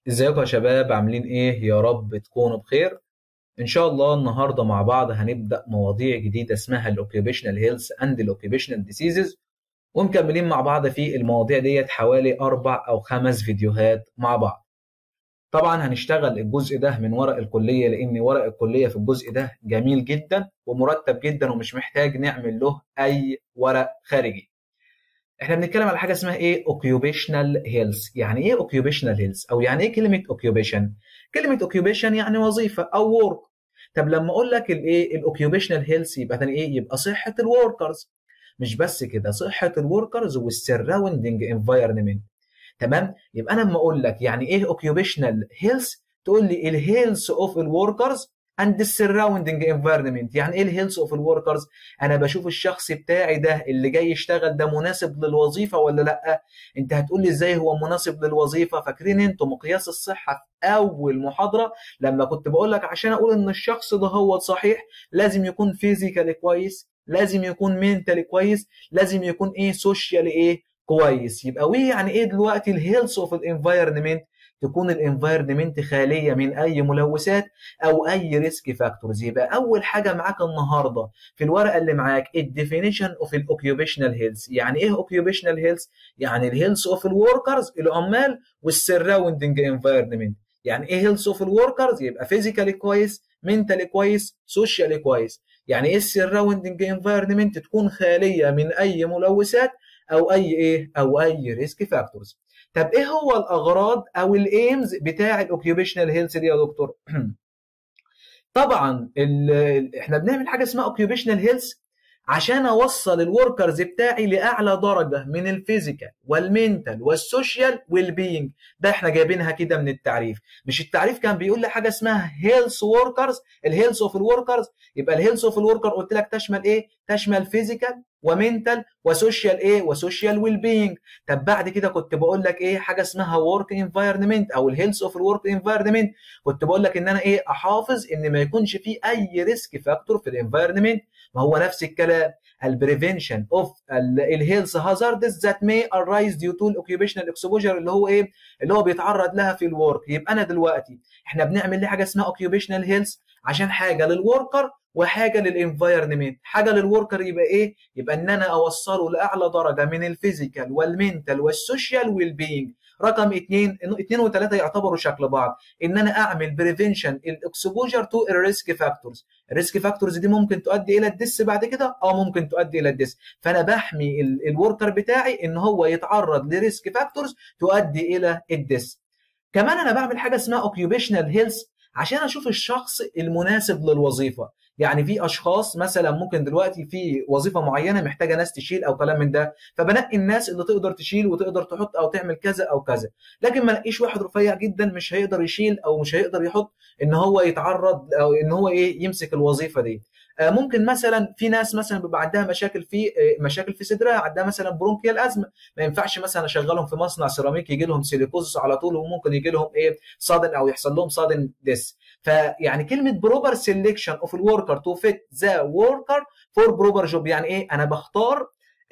ازيكم يا شباب عاملين ايه يا رب تكونوا بخير ان شاء الله النهارده مع بعض هنبدا مواضيع جديده اسمها الاوكيوبيشنال هيلث اند الاوكيوبيشنال ديسيزز ومكملين مع بعض في المواضيع ديت حوالي اربع او خمس فيديوهات مع بعض طبعا هنشتغل الجزء ده من ورق الكليه لان ورق الكليه في الجزء ده جميل جدا ومرتب جدا ومش محتاج نعمل له اي ورق خارجي احنا بنتكلم على حاجه اسمها ايه اوكيوبيشنال هيلث يعني ايه اوكيوبيشنال هيلث او يعني ايه كلمه اوكيوبيشن كلمه اوكيوبيشن يعني وظيفه او ورك طب لما اقول لك الايه الاوكيوبيشنال هيلث يبقى ثاني ايه يبقى صحه الوركرز مش بس كده صحه الوركرز والسراوندنج انفايرمنت تمام يبقى انا لما اقول لك يعني ايه اوكيوبيشنال هيلث تقول لي الهيلث اوف الوركرز اند السراوندنج انفايرمنت يعني ايه الهيلث اوف الوركرز انا بشوف الشخص بتاعي ده اللي جاي يشتغل ده مناسب للوظيفه ولا لا انت هتقول لي ازاي هو مناسب للوظيفه فاكرين انتوا مقياس الصحه في اول محاضره لما كنت بقول لك عشان اقول ان الشخص ده هو صحيح لازم يكون فيزيكالي كويس لازم يكون منتالي كويس لازم يكون ايه سوشيالي ايه كويس يبقى ويه يعني ايه دلوقتي الهيلث اوف الانفايرمنت تكون الانفايرمنت خاليه من اي ملوثات او اي ريسك فاكتورز يبقى اول حاجه معاك النهارده في الورقه اللي معاك الديفينيشن اوف الاوكيوبيشنال هيلث يعني ايه اوكيوبيشنال هيلث يعني الهيلث اوف الوركرز العمال والسراوندنج انفايرمنت يعني ايه هيلث اوف الوركرز يبقى فيزيكالي كويس منتالي كويس سوشيالي كويس يعني ايه السراوندنج انفايرمنت تكون خاليه من اي ملوثات او اي ايه او اي ريسك فاكتورز طب ايه هو الاغراض او الايمز بتاع الاوكيوبيشنال هيلث دي يا دكتور طبعا احنا بنعمل حاجه اسمها اوكيوبيشنال هيلث عشان اوصل الوركرز بتاعي لاعلى درجه من الفيزيكال والمنتال والسوشيال والبينج ده احنا جايبينها كده من التعريف مش التعريف كان بيقول لي حاجه اسمها هيلث وركرز الهيلث اوف الوركرز يبقى الهيلث اوف الوركر قلت لك تشمل ايه تشمل فيزيكال ومنتال وسوشيال ايه وسوشيال ويل بينج طب بعد كده كنت بقول لك ايه حاجه اسمها ورك انفايرمنت او الهيلث اوف الورك انفايرمنت كنت بقول لك ان انا ايه احافظ ان ما يكونش فيه اي ريسك فاكتور في الانفايرمنت ما هو نفس الكلام البريفنشن اوف الهيلث هازاردز ذات مي ارايز ديو تو الاوكيوبيشنال اكسبوجر اللي هو ايه اللي هو بيتعرض لها في الورك يبقى انا دلوقتي احنا بنعمل ليه حاجه اسمها اوكيوبيشنال هيلث عشان حاجه للوركر وحاجه للانفايرمنت حاجه للوركر يبقى ايه يبقى ان انا اوصله لاعلى درجه من الفيزيكال والمنتال والسوشيال والبينج رقم اثنين اثنين وثلاثه يعتبروا شكل بعض ان انا اعمل بريفنشن الاكسبوجر تو الريسك فاكتورز الريسك فاكتورز دي ممكن تؤدي الى الدس بعد كده اه ممكن تؤدي الى الدس فانا بحمي الوركر بتاعي ان هو يتعرض لريسك فاكتورز تؤدي الى الدس كمان انا بعمل حاجه اسمها اوكيوبيشنال هيلث عشان اشوف الشخص المناسب للوظيفه يعني في اشخاص مثلا ممكن دلوقتي في وظيفه معينه محتاجه ناس تشيل او كلام من ده فبنقي الناس اللي تقدر تشيل وتقدر تحط او تعمل كذا او كذا لكن ما نقيش واحد رفيع جدا مش هيقدر يشيل او مش هيقدر يحط ان هو يتعرض او ان هو ايه يمسك الوظيفه دي ممكن مثلا في ناس مثلا بيبقى عندها مشاكل في مشاكل في صدرها عندها مثلا برونكيال ازمه ما ينفعش مثلا اشغلهم في مصنع سيراميك يجي لهم سيليكوزس على طول وممكن يجي لهم ايه صادن او يحصل لهم صادن ديس فيعني كلمه بروبر سيلكشن اوف الوركر تو فيت ذا وركر فور بروبر جوب يعني ايه انا بختار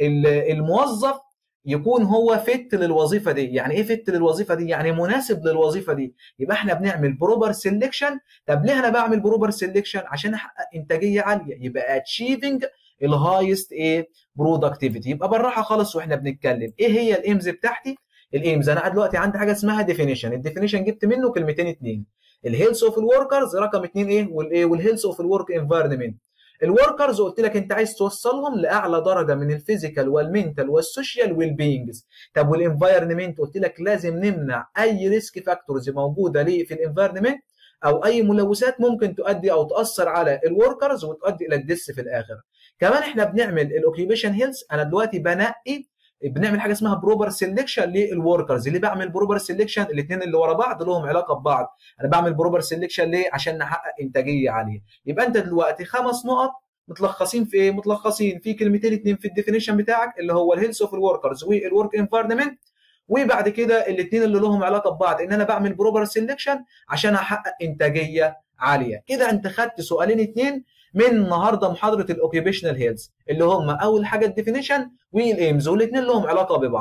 الموظف يكون هو فت للوظيفه دي يعني ايه فت للوظيفه دي يعني مناسب للوظيفه دي يبقى احنا بنعمل بروبر سيلكشن طب ليه انا بعمل بروبر سيلكشن عشان احقق انتاجيه عاليه يبقى اتشيفنج الهايست ايه برودكتيفيتي يبقى بالراحه خالص واحنا بنتكلم ايه هي الايمز بتاعتي الايمز انا دلوقتي عندي حاجه اسمها ديفينيشن الديفينيشن جبت منه كلمتين اتنين الهيلث اوف الوركرز رقم اتنين ايه والايه والهيلث اوف الورك انفايرمنت الوركرز قلت لك انت عايز توصلهم لاعلى درجه من الفيزيكال والمنتال والسوشيال والبينجز طب والانفايرمنت قلت لك لازم نمنع اي ريسك فاكتورز موجوده ليه في الانفايرمنت او اي ملوثات ممكن تؤدي او تاثر على الوركرز وتؤدي الى الدس في الاخر كمان احنا بنعمل الاوكيوبيشن هيلث انا دلوقتي بنقي بنعمل حاجه اسمها بروبر سيلكشن للوركرز اللي بعمل بروبر سيلكشن الاثنين اللي ورا بعض لهم علاقه ببعض انا بعمل بروبر سيلكشن ليه عشان نحقق انتاجيه عاليه يبقى انت دلوقتي خمس نقط متلخصين في ايه متلخصين في كلمتين اتنين في الديفينيشن بتاعك اللي هو الهيلث اوف الوركرز والورك انفايرمنت وبعد كده الاثنين اللي لهم علاقه ببعض ان انا بعمل بروبر سيلكشن عشان احقق انتاجيه عاليه كده انت خدت سؤالين اتنين من النهارده محاضره الاوكيبيشنال هيلث اللي هم اول حاجه الديفينيشن والايمز والاثنين لهم علاقه ببعض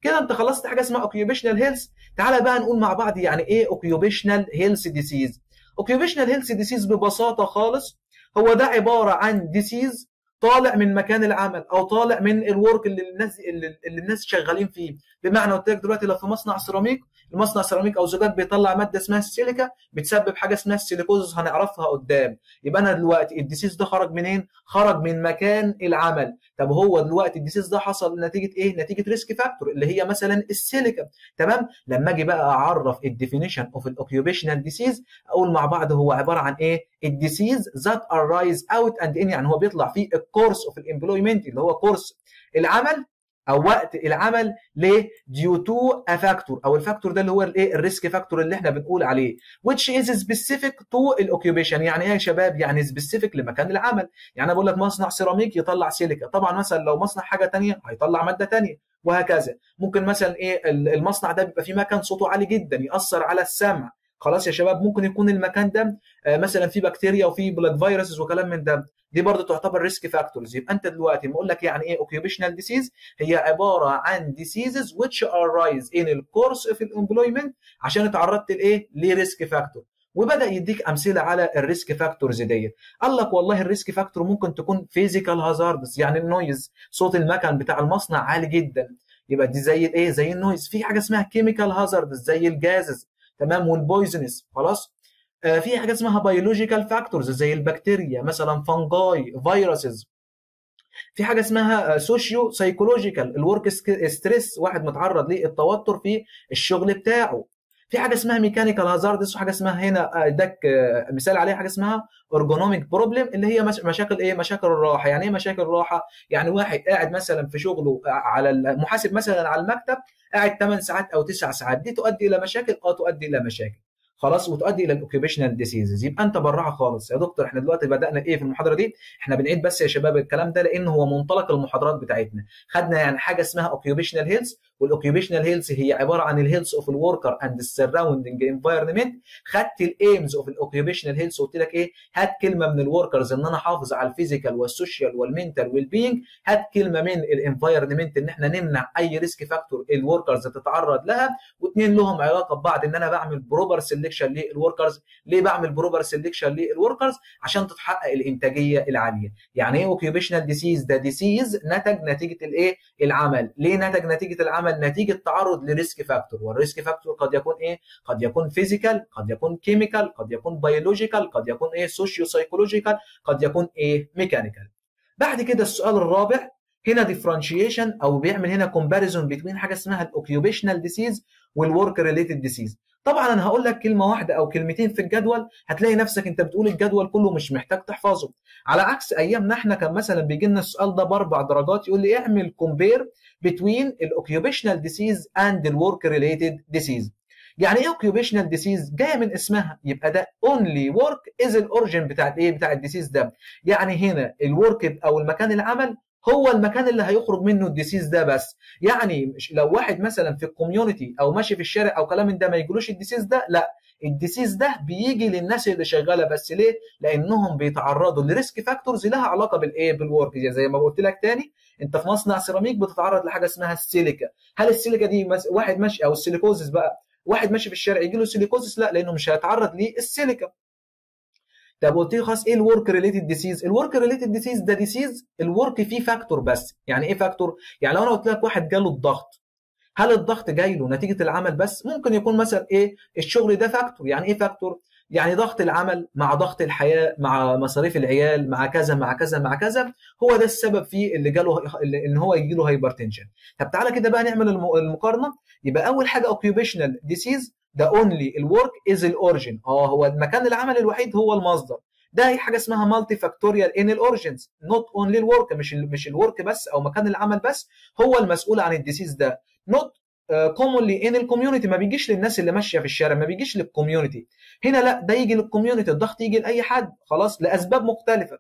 كده انت خلصت حاجه اسمها اوكيوبيشنال هيلث تعالى بقى نقول مع بعض يعني ايه اوكيوبيشنال هيلث ديسيز اوكيوبيشنال هيلث ديسيز ببساطه خالص هو ده عباره عن ديسيز طالع من مكان العمل او طالع من الورك اللي الناس اللي, اللي الناس شغالين فيه بمعنى قلت لك دلوقتي لو في مصنع سيراميك المصنع سيراميك او زجاج بيطلع ماده اسمها السيليكا بتسبب حاجه اسمها السيليكوز هنعرفها قدام يبقى انا دلوقتي الديسيز ده خرج منين خرج من مكان العمل طب هو دلوقتي الديسيز ده حصل نتيجه ايه نتيجه ريسك فاكتور اللي هي مثلا السيليكا تمام لما اجي بقى اعرف الديفينيشن اوف الاوكيوبيشنال ديسيز اقول مع بعض هو عباره عن ايه الديسيز ذات ارايز اوت اند ان يعني هو بيطلع في الكورس اوف الامبلويمنت اللي هو كورس العمل او وقت العمل ليه ديو تو ا فاكتور او الفاكتور ده اللي هو الايه الريسك فاكتور اللي احنا بنقول عليه which is specific to الاوكيوبيشن يعني ايه يا شباب يعني سبيسيفيك لمكان العمل يعني انا بقول لك مصنع سيراميك يطلع سيليكا طبعا مثلا لو مصنع حاجه ثانيه هيطلع ماده ثانيه وهكذا ممكن مثلا ايه المصنع ده بيبقى فيه مكان صوته عالي جدا ياثر على السمع خلاص يا شباب ممكن يكون المكان ده مثلا فيه بكتيريا وفيه بلاد فيروسز وكلام من ده دي برضه تعتبر ريسك فاكتورز يبقى انت دلوقتي بقول لك يعني ايه اوكيوبيشنال ديسيز هي عباره عن ديسيزز which arise in the course of employment عشان اتعرضت لايه لريسك فاكتور وبدا يديك امثله على الريسك فاكتورز ديت قال لك والله الريسك فاكتور ممكن تكون فيزيكال هازاردز يعني النويز صوت المكن بتاع المصنع عالي جدا يبقى دي زي الايه زي النويز في حاجه اسمها كيميكال هازاردز زي الجازز تمام والبويزنس خلاص في حاجه اسمها بيولوجيكال فاكتورز زي البكتيريا مثلا فانجاي فيروسز في حاجه اسمها سوشيو سايكولوجيكال الورك ستريس واحد متعرض للتوتر في الشغل بتاعه في حاجه اسمها ميكانيكال هازاردز وحاجه اسمها هنا اداك مثال عليها حاجه اسمها اورجونوميك بروبلم اللي هي مشاكل ايه مشاكل الراحه يعني ايه مشاكل الراحه يعني واحد قاعد مثلا في شغله على المحاسب مثلا على المكتب قاعد 8 ساعات او 9 ساعات دي تؤدي الى مشاكل اه تؤدي الى مشاكل خلاص وتؤدي الى الاوكيبيشنال ديسيزز يبقى انت براعه خالص يا دكتور احنا دلوقتي بدانا ايه في المحاضره دي احنا بنعيد بس يا شباب الكلام ده لان هو منطلق المحاضرات بتاعتنا خدنا يعني حاجه اسمها اوكيبيشنال هيلث والاوكيبيشنال هيلث هي عباره عن الهيلث اوف الوركر اند السراوندنج انفايرمنت خدت الايمز اوف الاوكيبيشنال هيلث وقلت لك ايه هات كلمه من الوركرز ان انا احافظ على الفيزيكال والسوشيال والمنتال والبينج هات كلمه من الانفايرمنت ان احنا نمنع اي ريسك فاكتور الوركرز تتعرض لها واثنين لهم علاقه ببعض ان انا بعمل بروبر سelection للوركرز ليه بعمل بروبر سelection للوركرز عشان تتحقق الانتاجيه العاليه يعني ايه اوكيبيشنال ديسيز ده ديسيز نتج نتيجه الايه العمل ليه نتج نتيجه العمل نتيجه تعرض لريسك فاكتور والريسك فاكتور قد يكون ايه قد يكون فيزيكال قد يكون كيميكال قد يكون بيولوجيكال قد يكون ايه سوشيو سايكولوجيكال قد يكون ايه ميكانيكال بعد كده السؤال الرابع هنا ديفرنشيشن او بيعمل هنا كومباريزون بين حاجه اسمها الاوكيوبيشنال ديسيز والورك ريليتد ديسيز طبعا انا هقول لك كلمه واحده او كلمتين في الجدول هتلاقي نفسك انت بتقول الجدول كله مش محتاج تحفظه على عكس ايامنا احنا كان مثلا بيجي لنا السؤال ده باربع درجات يقول لي اعمل كومبير بتوين الاوكيوبيشنال ديسيز اند الورك ريليتد ديسيز يعني ايه اوكيوبيشنال ديسيز جايه من اسمها يبقى ده اونلي ورك از الاوريجن بتاع ايه بتاع الديسيز ده يعني هنا الورك او المكان العمل هو المكان اللي هيخرج منه الديسيز ده بس يعني لو واحد مثلا في الكوميونتي او ماشي في الشارع او كلام من ده ما يجيلوش الديسيز ده لا الديسيز ده بيجي للناس اللي شغاله بس ليه لانهم بيتعرضوا لريسك فاكتورز لها علاقه بالايه بالورك زي ما قلت لك تاني انت في مصنع سيراميك بتتعرض لحاجه اسمها السيليكا هل السيليكا دي واحد ماشي او السيليكوزس بقى واحد ماشي في الشارع يجي له سيليكوزس لا لانه مش هيتعرض للسيليكا طب قلت لي خلاص ايه الورك ريليتد ديسيز الورك ريليتد ديسيز ده ديسيز الورك فيه فاكتور بس يعني ايه فاكتور يعني لو انا قلت لك واحد جاله الضغط هل الضغط جاي له نتيجه العمل بس ممكن يكون مثلا ايه الشغل ده فاكتور يعني ايه فاكتور يعني ضغط العمل مع ضغط الحياه مع مصاريف العيال مع كذا مع كذا مع كذا هو ده السبب في اللي جاله ان هو يجي له هايبرتنشن طب تعالى كده بقى نعمل المقارنه يبقى اول حاجه اوكيوبيشنال ديسيز ده اونلي الورك از الاوريجن اه هو المكان العمل الوحيد هو المصدر ده هي حاجه اسمها مالتي فاكتوريال ان الاوريجنز نوت اونلي الورك مش ال مش الورك بس او مكان العمل بس هو المسؤول عن الديسيز ده نوت كومونلي ان الكوميونتي ما بيجيش للناس اللي ماشيه في الشارع ما بيجيش للكوميونتي هنا لا ده يجي للكوميونتي الضغط يجي لاي حد خلاص لاسباب مختلفه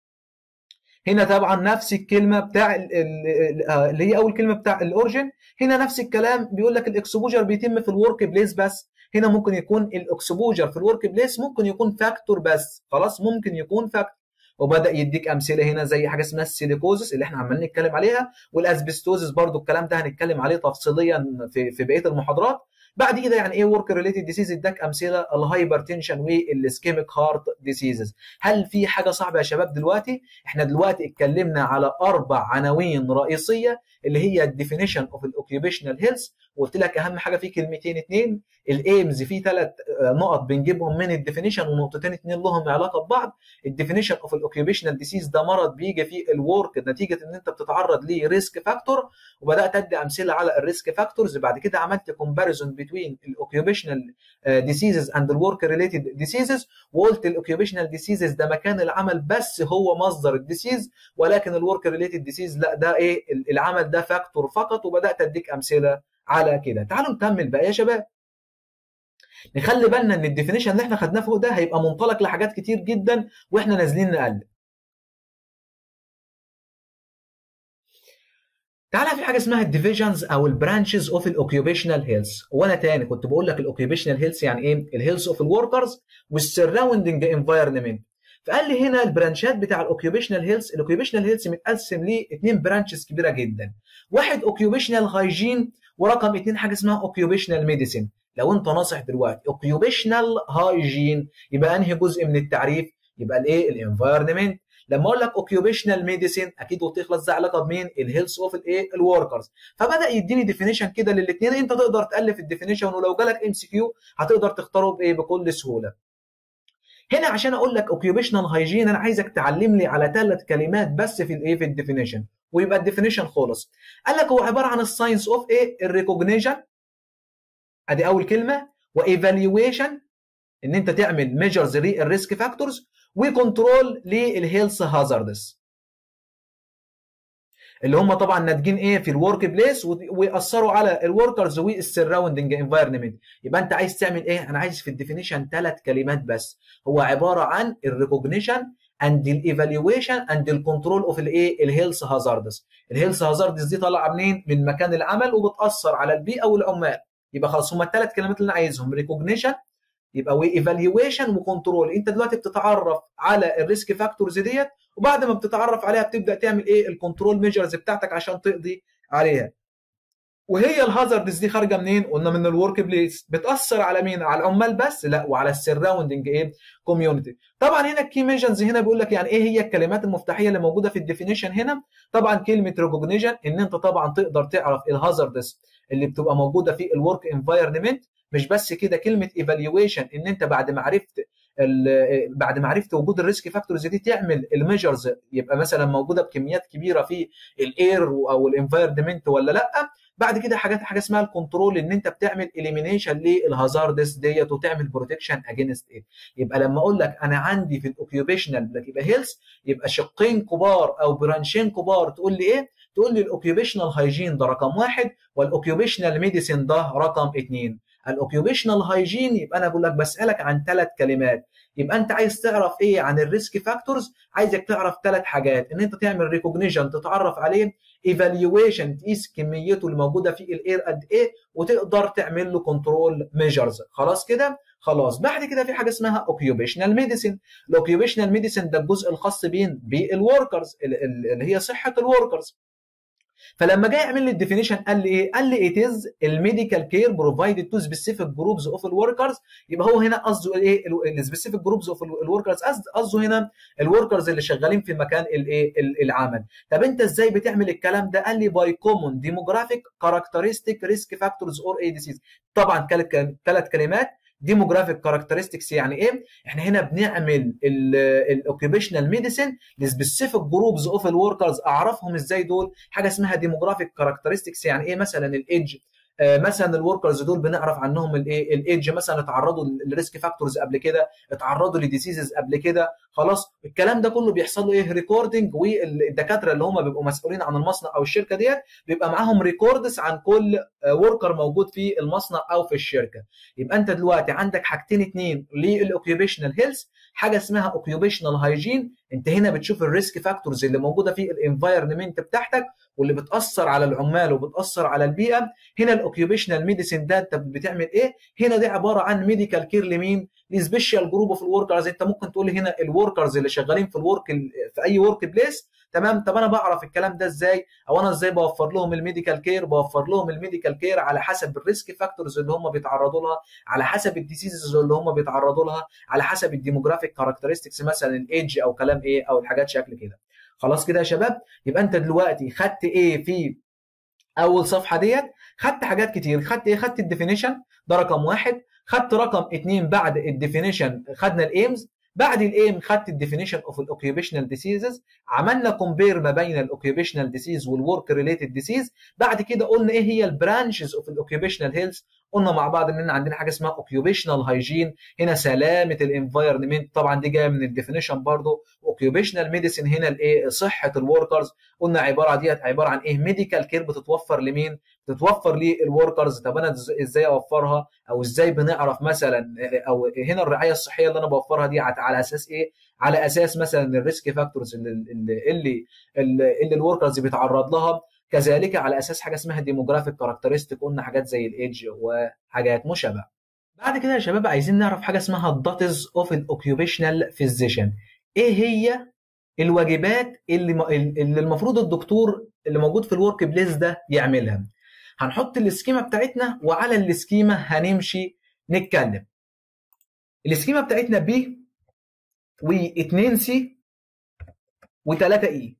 هنا طبعا نفس الكلمه بتاع اللي هي اول كلمه بتاع الاوريجن هنا نفس الكلام بيقول لك الاكسبوجر بيتم في الورك بليس بس هنا ممكن يكون الاكسبوجر في الورك بليس ممكن يكون فاكتور بس خلاص ممكن يكون فاكتور وبدا يديك امثله هنا زي حاجه اسمها السيليكوزس اللي احنا عمالين نتكلم عليها والاسبستوزس برضو الكلام ده هنتكلم عليه تفصيليا في في بقيه المحاضرات بعد كده يعني ايه ورك ريليتد ديسيز اداك امثله الهايبرتنشن والاسكيميك هارت ديسيزز هل في حاجه صعبه يا شباب دلوقتي احنا دلوقتي اتكلمنا على اربع عناوين رئيسيه اللي هي الديفينيشن اوف الاوكيوبيشنال هيلث وقلت لك اهم حاجه في كلمتين اتنين الايمز في ثلاث نقط بنجيبهم من الديفينيشن ونقطتين اتنين لهم علاقه ببعض الديفينيشن اوف الاوكيوبيشنال ديسيز ده مرض بيجي في الورك نتيجه ان انت بتتعرض لريسك فاكتور وبدات ادي امثله على الريسك فاكتورز بعد كده عملت كومباريزون بين الاوكيوبيشنال ديسيزز اند الورك ريليتد ديسيزز وقلت الاوكيوبيشنال ديسيزز ده مكان العمل بس هو مصدر الديسيز ولكن الورك ريليتد ديسيز لا ده ايه العمل ده فاكتور فقط وبدات اديك امثله على كده تعالوا نكمل بقى يا شباب نخلي بالنا ان الديفينيشن اللي احنا خدناه فوق ده هيبقى منطلق لحاجات كتير جدا واحنا نازلين نقلب تعالى في حاجه اسمها الديفيجنز او البرانشز اوف الاوكيوبيشنال هيلث وانا تاني كنت بقول لك الاوكيوبيشنال هيلث يعني ايه الهيلث اوف الوركرز والسراوندنج انفايرمنت فقال لي هنا البرانشات بتاع الاوكيوبيشنال هيلث الاوكيوبيشنال هيلث متقسم لاثنين برانشز كبيره جدا واحد اوكيوبيشنال هايجين ورقم اثنين حاجه اسمها اوكيوبيشنال ميديسين لو انت ناصح دلوقتي اوكيوبيشنال هايجين يبقى انهي جزء من التعريف يبقى الايه الانفايرمنت لما اقول لك اوكيوبيشنال ميديسين اكيد وتخلص ده علاقه بمين الهيلث اوف الايه الوركرز فبدا يديني ديفينيشن كده للاثنين انت تقدر تالف الديفينيشن ولو جالك ام سي كيو هتقدر تختاره بايه بكل سهوله هنا عشان اقول لك اوكيوبيشنال هايجين انا عايزك تعلم لي على ثلاث كلمات بس في الايه في الديفينيشن ويبقى الديفينيشن خلص قال لك هو عباره عن الساينس اوف ايه الريكوجنيشن ادي اول كلمه وايفالويشن ان انت تعمل ميجرز للريسك فاكتورز وكنترول للهيلث هازاردز اللي هم طبعا ناتجين ايه في الورك بليس ويأثروا على الوركرز والسراوندنج انفايرمنت يبقى انت عايز تعمل ايه انا عايز في الديفينيشن ثلاث كلمات بس هو عباره عن الريكوجنيشن اند الايفالويشن اند الكنترول اوف الايه الهيلث هازاردز الهيلث هازاردز دي طالعه منين من مكان العمل وبتاثر على البيئه والعمال يبقى خلاص هم الثلاث كلمات اللي انا عايزهم ريكوجنيشن يبقى وايفالويشن وكنترول انت دلوقتي بتتعرف على الريسك فاكتورز ديت وبعد ما بتتعرف عليها بتبدا تعمل ايه الكنترول ميجرز بتاعتك عشان تقضي عليها وهي الهازاردز دي خارجه منين؟ قلنا من الورك بليس بتاثر على مين؟ على العمال بس؟ لا وعلى السراوندنج ايه؟ كوميونتي. طبعا هنا الكي ميجرز هنا بيقول لك يعني ايه هي الكلمات المفتاحيه اللي موجوده في الديفينيشن هنا؟ طبعا كلمه ريكوجنيشن ان انت طبعا تقدر تعرف الهازاردز اللي بتبقى موجوده في الورك انفايرمنت مش بس كده كلمه ايفالويشن ان انت بعد ما عرفت بعد ما عرفت وجود الريسك فاكتورز دي تعمل الميجرز يبقى مثلا موجوده بكميات كبيره في الاير او الانفايرمنت ولا لا بعد كده حاجات حاجه اسمها الكنترول ان انت بتعمل اليمينيشن للهازاردس ديت وتعمل بروتكشن اجينست ايه يبقى لما اقول لك انا عندي في الاوكيوبيشنال يبقى هيلث يبقى شقين كبار او برانشين كبار تقول لي ايه تقول لي الاوكيوبيشنال هايجين ده رقم واحد والاوكيوبيشنال ميديسين ده رقم اثنين الاوكيوبيشنال هايجين يبقى انا بقول لك بسالك عن ثلاث كلمات يبقى انت عايز تعرف ايه عن الريسك فاكتورز عايزك تعرف ثلاث حاجات ان انت تعمل ريكوجنيشن تتعرف عليه ايفالويشن تقيس كميته اللي موجوده في الاير قد ايه وتقدر تعمل له كنترول ميجرز خلاص كده خلاص بعد كده في حاجه اسمها اوكيوبيشنال ميديسين الاوكيوبيشنال ميديسين ده الجزء الخاص بين بالوركرز اللي هي صحه الوركرز فلما جاي يعمل لي الديفينيشن قال لي ايه؟ قال لي it is الميديكال كير بروفايدد تو سبيسيفيك جروبز اوف الوركرز يبقى هو هنا قصده ايه؟ السبيسيفيك جروبز اوف الوركرز قصده هنا الوركرز اللي شغالين في مكان الايه؟ العمل. طب انت ازاي بتعمل الكلام ده؟ قال لي باي كومون ديموجرافيك كاركترستيك ريسك فاكتورز اور اي ديسيز. طبعا ثلاث كلمات ديموجرافيك كاركترستكس يعني ايه؟ احنا هنا بنعمل الاوكيبيشنال ميديسين لسبيسيفيك جروبز اوف الوركرز اعرفهم ازاي دول؟ حاجه اسمها ديموجرافيك كاركترستكس يعني ايه مثلا الايدج آه مثلا الوركرز دول بنعرف عنهم الايه الايدج مثلا اتعرضوا لريسك فاكتورز قبل كده اتعرضوا لديسيزز قبل كده خلاص الكلام ده كله بيحصل له ايه ريكوردنج والدكاتره اللي هم بيبقوا مسؤولين عن المصنع او الشركه ديت بيبقى معاهم ريكوردز عن كل وركر موجود في المصنع او في الشركه يبقى انت دلوقتي عندك حاجتين اتنين للاوكيوبيشنال هيلث حاجه اسمها اوكيوبيشنال هايجين انت هنا بتشوف الريسك فاكتورز اللي موجوده في الانفايرمنت بتاعتك واللي بتاثر على العمال وبتاثر على البيئه هنا الاوكيوبيشنال ميديسين ده انت بتعمل ايه هنا دي عباره عن ميديكال كير لمين لسبيشال جروب اوف الوركرز انت ممكن تقول لي هنا الوركرز اللي شغالين في الورك في اي ورك بليس تمام طب انا بعرف الكلام ده ازاي او انا ازاي بوفر لهم الميديكال كير بوفر لهم الميديكال كير على حسب الريسك فاكتورز اللي هم بيتعرضوا لها على حسب الديسيزز اللي هم بيتعرضوا لها على حسب الديموغرافيك كاركترستكس مثلا الايدج او كلام ايه او الحاجات شكل كده خلاص كده يا شباب يبقى انت دلوقتي خدت ايه في اول صفحه ديت خدت حاجات كتير خدت ايه خدت الديفينيشن ده رقم واحد خدت رقم اثنين بعد الديفينيشن خدنا الايمز بعد الايم خدت الديفينيشن اوف الاوكيوبيشنال ديسيزز عملنا كومبير ما بين الاوكيوبيشنال ديسيز والورك ريليتد ديسيز بعد كده قلنا ايه هي البرانشز اوف الاوكيوبيشنال هيلث قلنا مع بعض ان عندنا حاجه اسمها اوكيوبيشنال هايجين هنا سلامه الانفايرمنت طبعا دي جايه من الديفينيشن برضه اوكيوبيشنال ميديسن هنا الايه صحه الوركرز قلنا عباره ديت عباره عن ايه ميديكال كير بتتوفر لمين بتتوفر للوركرز طب انا ازاي اوفرها او ازاي بنعرف مثلا او هنا الرعايه الصحيه اللي انا بوفرها دي على اساس ايه على اساس مثلا الريسك فاكتورز اللي اللي اللي, اللي الوركرز بيتعرض لها كذلك على اساس حاجه اسمها ديموغرافيك كاركترستيك قلنا حاجات زي الايدج وحاجات مشابهه بعد كده يا شباب عايزين نعرف حاجه اسمها الداتز اوف الاوكيوبيشنال فيزيشن ايه هي الواجبات اللي اللي المفروض الدكتور اللي موجود في الورك بليس ده يعملها هنحط السكيما بتاعتنا وعلى السكيما هنمشي نتكلم السكيما بتاعتنا بي و2 سي و3 اي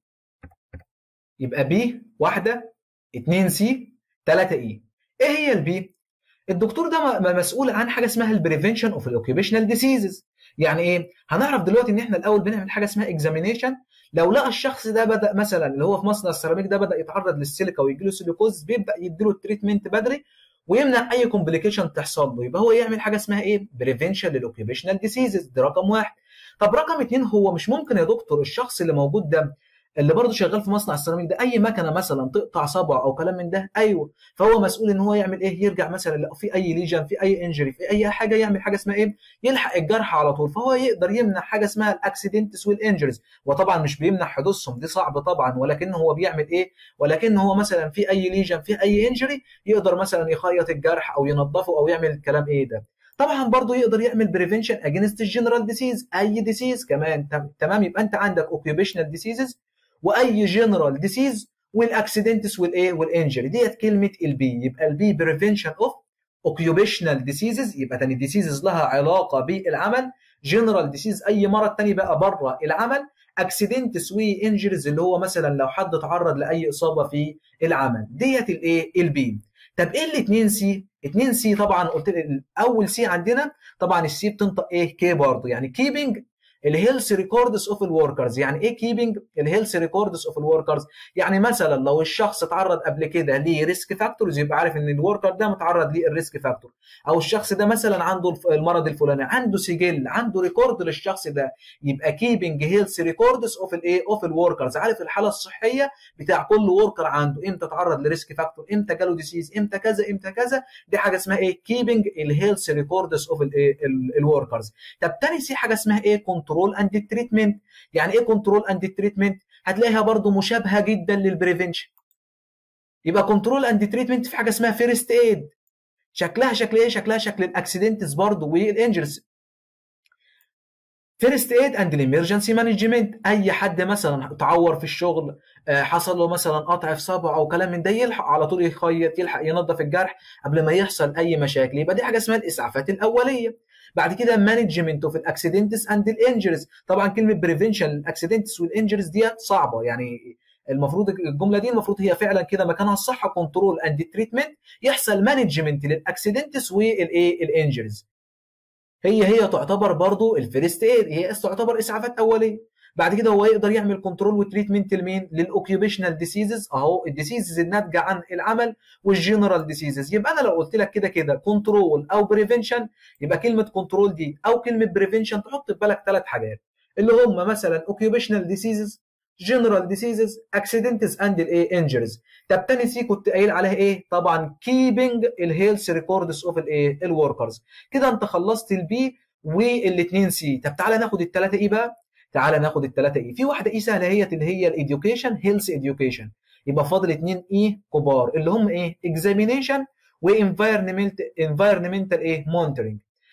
يبقى بي واحده 2 سي 3 اي ايه هي البي الدكتور ده مسؤول عن حاجه اسمها البريفنشن اوف الاوكيوبيشنال ديسيزز يعني ايه هنعرف دلوقتي ان احنا الاول بنعمل حاجه اسمها اكزامينيشن لو لقى الشخص ده بدا مثلا اللي هو في مصنع السيراميك ده بدا يتعرض للسيليكا ويجي له سيليكوز بيبدا يديله التريتمنت بدري ويمنع اي كومبليكيشن تحصل له يبقى هو يعمل حاجه اسمها ايه بريفنشن للاوكيوبيشنال ديسيزز ده رقم واحد طب رقم اثنين هو مش ممكن يا دكتور الشخص اللي موجود ده اللي برضه شغال في مصنع السيراميك ده اي مكنه مثلا تقطع صبع او كلام من ده ايوه فهو مسؤول ان هو يعمل ايه يرجع مثلا لو في اي ليجن في اي انجري في اي حاجه يعمل حاجه اسمها ايه يلحق الجرح على طول فهو يقدر يمنع حاجه اسمها الاكسيدنتس والانجريز وطبعا مش بيمنع حدوثهم دي صعب طبعا ولكن هو بيعمل ايه ولكن هو مثلا في اي ليجن في اي انجري يقدر مثلا يخيط الجرح او ينظفه او يعمل الكلام ايه ده طبعا برضه يقدر يعمل بريفنشن اجينست الجنرال ديسيز اي ديسيز كمان تمام يبقى انت عندك اوكيوبيشنال ديسيزز واي جنرال ديسيز والاكسيدنتس والايه والانجري ديت كلمه البي يبقى البي بريفنشن اوف اوكيوبيشنال ديسيزز يبقى تاني ديسيزز لها علاقه بالعمل جنرال ديسيز اي مرض تاني بقى بره العمل اكسيدنتس وانجريز اللي هو مثلا لو حد تعرض لاي اصابه في العمل ديت الايه البي طب ايه الاثنين سي 2 سي طبعا قلت لي اول سي عندنا طبعا السي بتنطق ايه كي برضه يعني كيبنج الهيلث ريكوردز اوف الوركرز يعني ايه كيبنج الهيلث ريكوردز اوف الوركرز يعني مثلا لو الشخص اتعرض قبل كده لريسك فاكتورز يبقى عارف ان الوركر ده متعرض للريسك فاكتور او الشخص ده مثلا عنده المرض الفلاني عنده سجل عنده ريكورد للشخص ده يبقى كيبنج هيلث ريكوردز اوف الايه اوف الوركرز عارف الحاله الصحيه بتاع كل وركر عنده امتى اتعرض لريسك فاكتور امتى جاله ديسيز امتى كذا امتى كذا دي حاجه اسمها ايه كيبنج الهيلث ريكوردز اوف الايه الوركرز طب تاني سي حاجه اسمها ايه كنترول اند تريتمنت يعني ايه كنترول اند تريتمنت هتلاقيها برضو مشابهه جدا للبريفنشن يبقى كنترول اند تريتمنت في حاجه اسمها فيرست ايد شكلها شكل ايه شكلها شكل الاكسيدنتس برضو والانجرز فيرست ايد اند الامرجنسي مانجمنت اي حد مثلا تعور في الشغل حصل له مثلا قطع في صبعه او كلام من ده يلحق على طول يخيط يلحق ينظف الجرح قبل ما يحصل اي مشاكل يبقى دي حاجه اسمها الاسعافات الاوليه بعد كده مانجمنت اوف الاكسيدنتس اند الانجريز طبعا كلمه بريفنشن الاكسيدنتس والانجريز ديت صعبه يعني المفروض الجمله دي المفروض هي فعلا كده مكانها الصح كنترول اند تريتمنت يحصل مانجمنت للاكسيدنتس والايه الانجريز هي هي تعتبر برضو الفيرست ايد هي تعتبر اسعافات اوليه بعد كده هو يقدر يعمل كنترول وتريتمنت لمين للاوكيوبيشنال ديسيزز اهو الديسيزز الناتجه عن العمل والجنرال ديسيزز يبقى انا لو قلت لك كده كده كنترول او بريفنشن يبقى كلمه كنترول دي او كلمه بريفنشن تحط في بالك ثلاث حاجات اللي هم مثلا اوكيوبيشنال ديسيزز جنرال ديسيزز اكسيدنتس اند الايه انجريز طب تاني سي كنت قايل عليها ايه طبعا كيبنج الهيلث ريكوردز اوف الايه الوركرز كده انت خلصت البي والاثنين سي طب تعالى ناخد الثلاثه ايه بقى تعالى ناخد الثلاثه اي في واحده اي سهله هي اللي هي الايديوكيشن هيلث ايديوكيشن يبقى فاضل اثنين اي كبار اللي هم ايه اكزامينيشن وانفايرمنت انفايرمنتال ايه مونيتورنج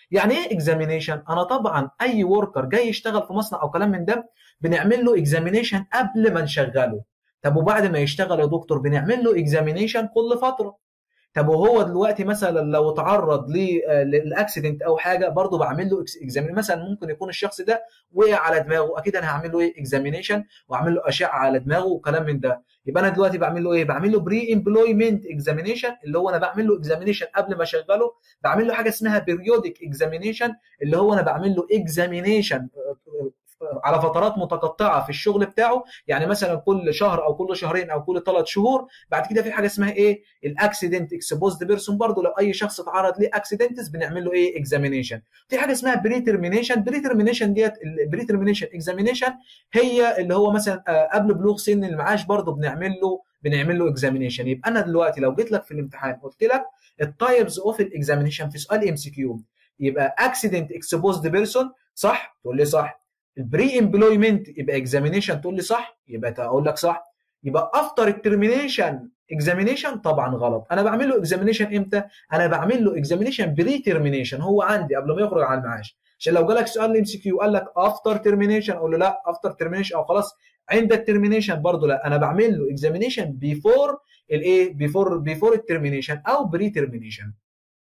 يعني ايه اكزامينيشن انا طبعا اي وركر جاي يشتغل في مصنع او كلام من ده بنعمل له اكزامينيشن قبل ما نشغله طب وبعد ما يشتغل يا دكتور بنعمل له اكزامينيشن كل فتره طب وهو دلوقتي مثلا لو تعرض للاكسيدنت او حاجه برضه بعمل له اكزامين مثلا ممكن يكون الشخص ده وقع على دماغه اكيد انا هعمل له ايه اكزامينيشن واعمل له اشعه على دماغه وكلام من ده يبقى انا دلوقتي بعمل له ايه بعمل له بري امبلويمنت اكزامينيشن اللي هو انا بعمل له اكزامينيشن قبل ما اشغله بعمل له حاجه اسمها بيريودك اكزامينيشن اللي هو انا بعمل له اكزامينيشن على فترات متقطعه في الشغل بتاعه يعني مثلا كل شهر او كل شهرين او كل ثلاث شهور بعد كده في حاجه اسمها ايه الاكسيدنت اكسبوزد بيرسون برضه لو اي شخص اتعرض لاكسيدنتس بنعمل له ايه اكزامينيشن في حاجه اسمها بري ترمينيشن بري ترمينيشن ديت البري ترمينيشن اكزامينيشن هي اللي هو مثلا قبل بلوغ سن المعاش برضه بنعمل له بنعمل له اكزامينيشن يبقى انا دلوقتي لو جيت لك في الامتحان قلت لك التايبز اوف الاكزامينيشن في سؤال ام سي كيو يبقى اكسيدنت اكسبوزد بيرسون صح تقول لي صح البري امبلويمنت يبقى اكزامينيشن تقول لي صح يبقى اقول لك صح يبقى افتر الترمينيشن اكزامينيشن طبعا غلط انا بعمل له اكزامينيشن امتى انا بعمل له اكزامينيشن بري ترمينيشن هو عندي قبل ما يخرج على المعاش عشان لو جالك سؤال ام سي كيو قال لك افتر ترمينيشن اقول له لا افتر ترمينيشن او خلاص عند الترمينيشن برضه لا انا بعمل له اكزامينيشن بيفور الايه بيفور بيفور الترمينيشن او بري ترمينيشن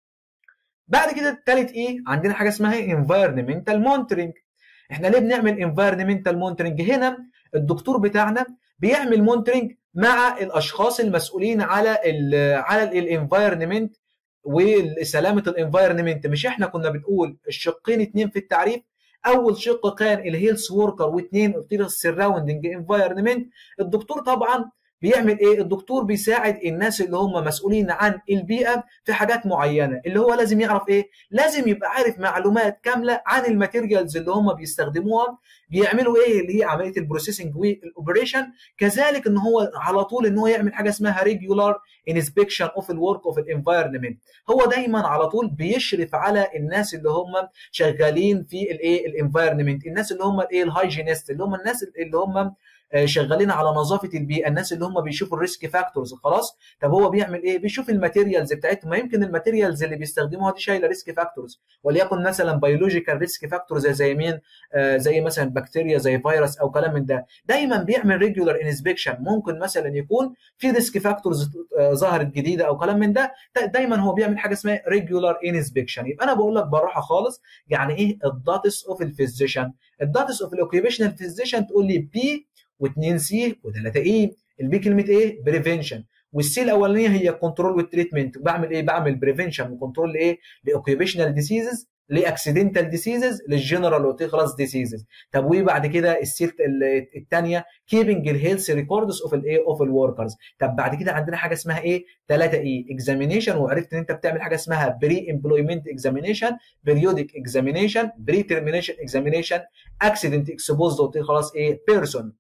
بعد كده الثالث ايه عندنا حاجه اسمها انفايرمنتال مونترنج احنا ليه بنعمل انفايرمنتال مونترنج هنا الدكتور بتاعنا بيعمل مونترنج مع الاشخاص المسؤولين على ال على الانفايرمنت وسلامه الانفايرمنت مش احنا كنا بنقول الشقين اتنين في التعريف اول شق كان الهيلث وركر واثنين قلت له السراوندنج انفايرمنت الدكتور طبعا بيعمل ايه الدكتور بيساعد الناس اللي هم مسؤولين عن البيئه في حاجات معينه اللي هو لازم يعرف ايه لازم يبقى عارف معلومات كامله عن الماتيريالز اللي هم بيستخدموها بيعملوا ايه اللي هي عمليه البروسيسنج والاوبريشن كذلك ان هو على طول ان هو يعمل حاجه اسمها ريجولار انسبكشن اوف الورك اوف الانفايرمنت هو دايما على طول بيشرف على الناس اللي هم شغالين في الايه الانفايرمنت الناس اللي هم الايه الهايجينست اللي هم الناس اللي هم شغالين على نظافه البيئه الناس اللي هم بيشوفوا الريسك فاكتورز خلاص طب هو بيعمل ايه بيشوف الماتيريالز بتاعتهم ما يمكن الماتيريالز اللي بيستخدموها دي شايله ريسك فاكتورز وليكن مثلا بيولوجيكال ريسك فاكتورز زي مين آه زي مثلا بكتيريا زي فيروس او كلام من ده دايما بيعمل ريجولار انسبكشن ممكن مثلا يكون في ريسك فاكتورز آه ظهرت جديده او كلام من ده دايما هو بيعمل حاجه اسمها ريجولار انسبكشن يبقى انا بقول لك بالراحه خالص يعني ايه الداتس اوف الفيزيشن الداتس اوف الاوكيبيشنال فيزيشن تقول لي بي و2 سي و3 اي البي كلمه ايه بريفنشن والسي الاولانيه هي كنترول والتريتمنت بعمل ايه بعمل بريفنشن وكنترول لايه لاوكيبيشنال ديسيزز لاكسيدنتال ديسيزز للجنرال اوتيكلاس ديسيزز طب وبعد كده السيل الثانيه كيبنج الهيلث ريكوردز اوف الايه اوف الوركرز طب بعد كده عندنا حاجه اسمها ايه 3 اي اكزامينيشن وعرفت ان انت بتعمل حاجه اسمها بري امبلويمنت اكزامينيشن بيريودك اكزامينيشن بري ترمينيشن اكزامينيشن اكسيدنت اكسبوزد اوتيكلاس ايه بيرسون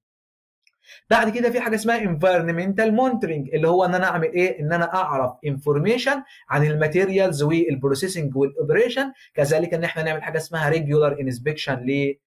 بعد كده في حاجه اسمها انفايرمنتال مونترنج اللي هو ان انا اعمل ايه ان انا اعرف انفورميشن عن الماتيريالز والبروسيسنج والاوبريشن كذلك ان احنا نعمل حاجه اسمها ريجولار انسبكشن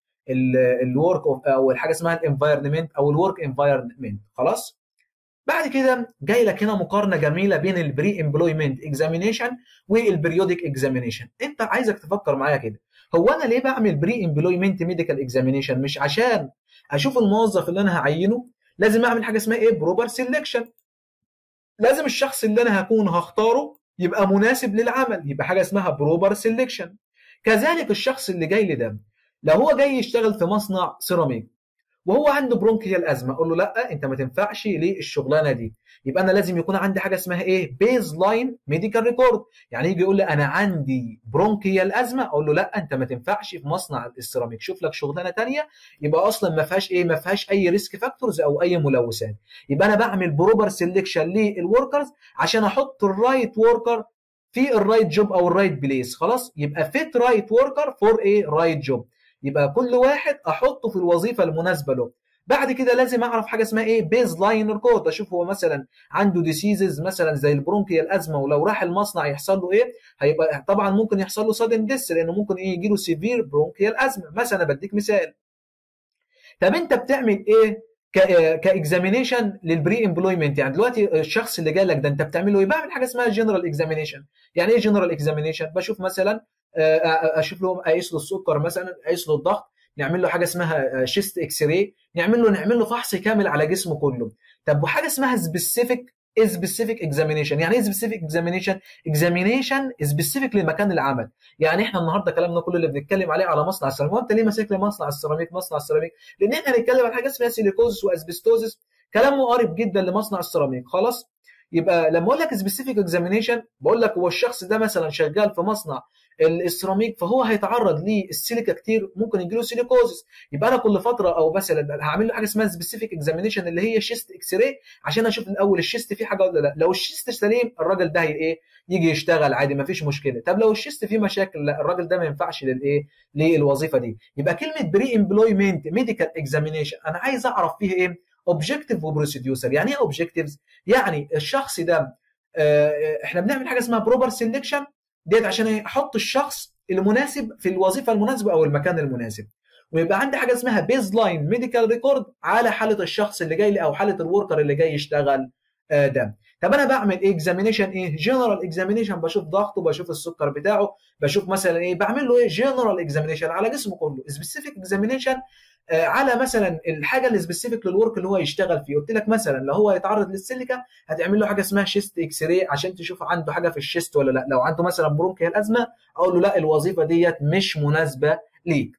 للورك او الحاجه اسمها الانفايرمنت او الورك انفايرمنت خلاص بعد كده جاي لك هنا مقارنه جميله بين البري امبلويمنت اكزامينيشن والبريودك اكزامينيشن انت عايزك تفكر معايا كده هو انا ليه بعمل بري امبلويمنت ميديكال اكزامينيشن مش عشان اشوف الموظف اللي انا هعينه لازم اعمل حاجه اسمها ايه بروبر سيلكشن لازم الشخص اللي انا هكون هختاره يبقى مناسب للعمل يبقى حاجه اسمها بروبر سيلكشن كذلك الشخص اللي جاي لي ده لو هو جاي يشتغل في مصنع سيراميك وهو عنده برونكيال ازمه اقول له لا انت ما تنفعش للشغلانه دي يبقى انا لازم يكون عندي حاجه اسمها ايه بيز لاين ميديكال ريكورد يعني يجي يقول لي انا عندي برونكيال ازمه اقول له لا انت ما تنفعش في مصنع السيراميك شوف لك شغلانه ثانيه يبقى اصلا ما فيهاش ايه ما فيهاش اي ريسك فاكتورز او اي ملوثات يبقى انا بعمل بروبر سيلكشن للوركرز عشان احط الرايت وركر في الرايت جوب او الرايت بليس خلاص يبقى فيت رايت وركر فور ايه رايت جوب يبقى كل واحد احطه في الوظيفه المناسبه له بعد كده لازم اعرف حاجه اسمها ايه بيز لاين ريكورد اشوف هو مثلا عنده ديسيزز مثلا زي البرونكيال ازمه ولو راح المصنع يحصل له ايه هيبقى طبعا ممكن يحصل له سادن ديس لانه ممكن ايه يجي له سيفير برونكيال ازمه مثلا بديك مثال طب انت بتعمل ايه كاكزامينيشن للبري امبلويمنت يعني دلوقتي الشخص اللي جالك ده انت بتعمل له ايه بعمل حاجه اسمها جنرال اكزامينيشن يعني ايه جنرال اكزامينيشن بشوف مثلا اشوف لهم اقيس له السكر مثلا اقيس له الضغط نعمل له حاجه اسمها شيست اكس راي نعمل له نعمل له فحص كامل على جسمه كله طب وحاجه اسمها سبيسيفيك سبيسيفيك اكزامينيشن يعني ايه سبيسيفيك اكزامينيشن اكزامينيشن سبيسيفيك لمكان العمل يعني احنا النهارده كلامنا كله اللي بنتكلم عليه على مصنع السيراميك وانت ليه ماسك لي مصنع السيراميك مصنع السيراميك لان احنا هنتكلم عن حاجه اسمها سيليكوزس واسبستوزس كلام مقارب جدا لمصنع السيراميك خلاص يبقى لما اقول لك سبيسيفيك اكزامينيشن بقول لك هو الشخص ده مثلا شغال في مصنع السيراميك فهو هيتعرض للسيليكا كتير ممكن يجي له سيليكوزس يبقى انا كل فتره او مثلا هعمل له حاجه اسمها سبيسيفيك اكزامينيشن اللي هي شيست اكس راي عشان اشوف الاول الشيست فيه حاجه ولا لا لو الشيست سليم الراجل ده هي ايه يجي يشتغل عادي ما فيش مشكله طب لو الشيست فيه مشاكل لا الراجل ده ما ينفعش للايه للوظيفه دي يبقى كلمه بري امبلويمنت ميديكال اكزامينيشن انا عايز اعرف فيه ايه اوبجكتيف وبروسيديوسر يعني ايه اوبجكتيفز يعني الشخص ده احنا بنعمل حاجه اسمها بروبر سيلكشن ديت عشان احط الشخص المناسب في الوظيفه المناسبه او المكان المناسب ويبقى عندي حاجه اسمها بيز لاين ميديكال ريكورد على حاله الشخص اللي جاي لي او حاله الوركر اللي جاي يشتغل ده طب انا بعمل ايه اكزامينيشن ايه جنرال اكزامينيشن بشوف ضغطه بشوف السكر بتاعه بشوف مثلا ايه بعمل له ايه جنرال اكزامينيشن على جسمه كله سبيسيفيك اكزامينيشن على مثلا الحاجه اللي سبيسيفيك للورك اللي هو يشتغل فيه قلت لك مثلا لو هو يتعرض للسيليكا هتعمل له حاجه اسمها شيست اكس راي عشان تشوف عنده حاجه في الشيست ولا لا لو عنده مثلا برونكيال ازمه اقول له لا الوظيفه ديت مش مناسبه ليك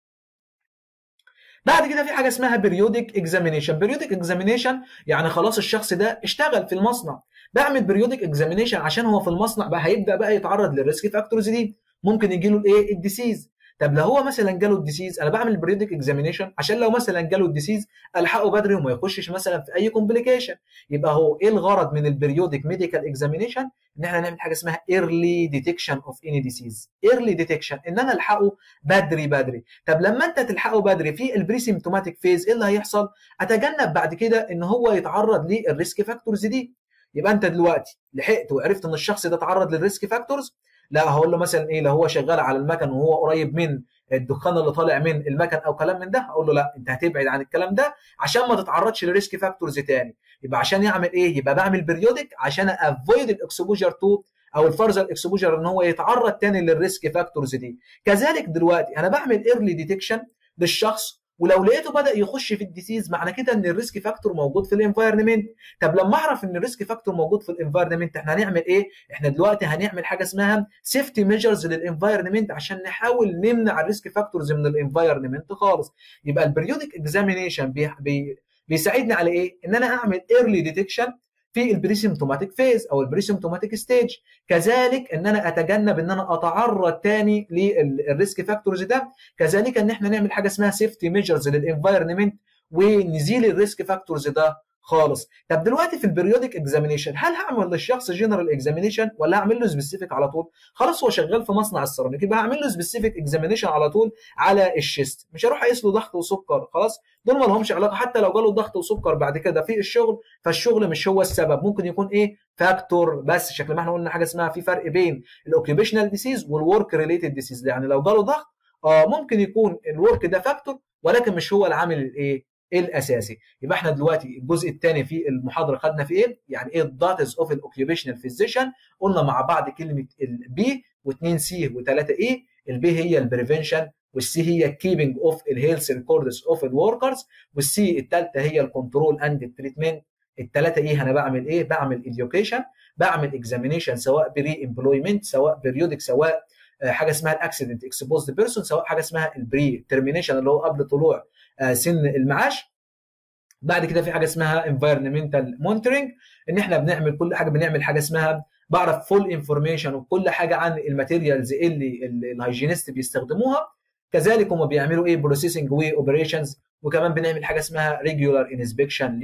بعد كده في حاجه اسمها بريودك اكزامينيشن بريودك اكزامينيشن يعني خلاص الشخص ده اشتغل في المصنع بعمل بريودك اكزامينيشن عشان هو في المصنع بقى هيبدا بقى يتعرض للريسك فاكتورز دي ممكن يجي له الايه الديسيز طب لو هو مثلا جاله الديسيز انا بعمل بريدك اكزامينيشن عشان لو مثلا جاله الديسيز الحقه بدري وما يخشش مثلا في اي كومبليكيشن يبقى هو ايه الغرض من البريودك ميديكال اكزامينيشن ان احنا نعمل حاجه اسمها ايرلي ديتكشن اوف اني ديسيز ايرلي ديتكشن ان انا الحقه بدري بدري طب لما انت تلحقه بدري في البريسيمتوماتيك فيز ايه اللي هيحصل اتجنب بعد كده ان هو يتعرض للريسك فاكتورز دي يبقى انت دلوقتي لحقت وعرفت ان الشخص ده تعرض للريسك فاكتورز لا هقول له مثلا ايه لو هو شغال على المكن وهو قريب من الدخان اللي طالع من المكن او كلام من ده اقول له لا انت هتبعد عن الكلام ده عشان ما تتعرضش لريسك فاكتورز تاني يبقى عشان يعمل ايه يبقى بعمل بريودك عشان افويد الاكسبوجر تو او الفرزر اكسبوجر ان هو يتعرض تاني للريسك فاكتورز دي كذلك دلوقتي انا بعمل ايرلي ديتكشن للشخص ولو لقيته بدا يخش في الديسيز معنى كده ان الريسك فاكتور موجود في الانفايرمنت طب لما اعرف ان الريسك فاكتور موجود في الانفايرمنت احنا هنعمل ايه احنا دلوقتي هنعمل حاجه اسمها سيفتي ميجرز للانفايرمنت عشان نحاول نمنع الريسك فاكتورز من الانفايرمنت خالص يبقى البريودك اكزامينيشن بي بي بيساعدني على ايه ان انا اعمل ايرلي ديتكشن في البريسيمتوماتيك فيز او البريسيمتوماتيك ستيج كذلك ان انا اتجنب ان انا اتعرض تاني للريسك فاكتورز ده كذلك ان احنا نعمل حاجه اسمها سيفتي ميجرز للانفايرمنت ونزيل الريسك فاكتورز ده خالص طب دلوقتي في البريودك اكزامينيشن هل هعمل للشخص جنرال اكزامينيشن ولا هعمل له سبيسيفيك على طول خلاص هو شغال في مصنع السيراميك يبقى هعمل له سبيسيفيك اكزامينيشن على طول على الشيست مش هروح اقيس له ضغط وسكر خلاص دول ما لهمش علاقه حتى لو جاله ضغط وسكر بعد كده في الشغل فالشغل مش هو السبب ممكن يكون ايه فاكتور بس شكل ما احنا قلنا حاجه اسمها في فرق بين الاوكيبيشنال ديسيز والورك ريليتد ديسيز يعني لو جاله ضغط اه ممكن يكون الورك ده فاكتور ولكن مش هو العامل الايه الاساسي يبقى احنا دلوقتي الجزء الثاني في المحاضره خدنا في ايه يعني ايه الداتز اوف الاوكيوبيشنال فيزيشن قلنا مع بعض كلمه البي و2 سي و3 اي البي هي البريفنشن والسي هي الكيبنج اوف الهيلث ريكوردز اوف الوركرز والسي الثالثه هي الكنترول اند التريتمنت الثلاثه ايه انا بعمل ايه بعمل education بعمل اكزامينيشن سواء بري امبلويمنت سواء بيريودك سواء حاجه اسمها الاكسيدنت اكسبوزد بيرسون سواء حاجه اسمها البري ترمينيشن اللي هو قبل طلوع سن المعاش بعد كده في حاجه اسمها انفايرمنتال مونيتورنج ان احنا بنعمل كل حاجه بنعمل حاجه اسمها بعرف فول انفورميشن وكل حاجه عن الماتيريالز اللي الهايجينست بيستخدموها كذلك هم بيعملوا ايه بروسيسنج واوبريشنز وكمان بنعمل حاجه اسمها ريجولار انسبكشن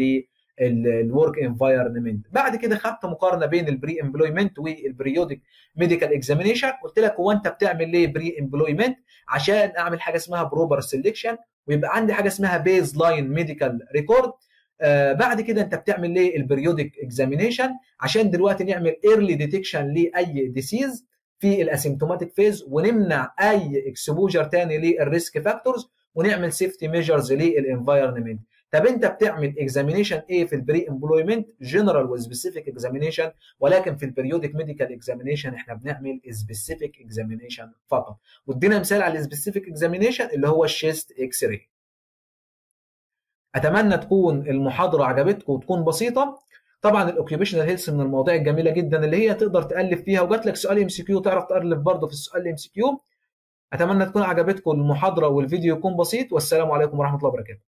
للورك انفايرمنت بعد كده خدت مقارنه بين البري امبلويمنت والبريودك ميديكال اكزامينيشن قلت لك هو انت بتعمل ليه بري امبلويمنت عشان اعمل حاجه اسمها بروبر سيلكشن ويبقى عندي حاجه اسمها بيز لاين ميديكال ريكورد آه بعد كده انت بتعمل ليه البريودك اكزامينيشن عشان دلوقتي نعمل ايرلي ديتكشن لاي ديسيز في الاسيمتوماتيك فيز ونمنع اي اكسبوجر تاني للريسك فاكتورز ونعمل سيفتي ميجرز للانفايرمنت طب انت بتعمل اكزامينيشن ايه في البري امبلويمنت جنرال وسبيسيفيك اكزامينيشن ولكن في البريودك ميديكال اكزامينيشن احنا بنعمل سبيسيفيك اكزامينيشن فقط وادينا مثال على السبيسيفيك اكزامينيشن اللي هو الشيست اكس راي اتمنى تكون المحاضره عجبتكم وتكون بسيطه طبعا الاوكيوبيشنال هيلث من المواضيع الجميله جدا اللي هي تقدر تالف فيها وجات لك سؤال ام سي كيو تعرف تالف برضه في السؤال ام سي كيو اتمنى تكون عجبتكم المحاضره والفيديو يكون بسيط والسلام عليكم ورحمه الله وبركاته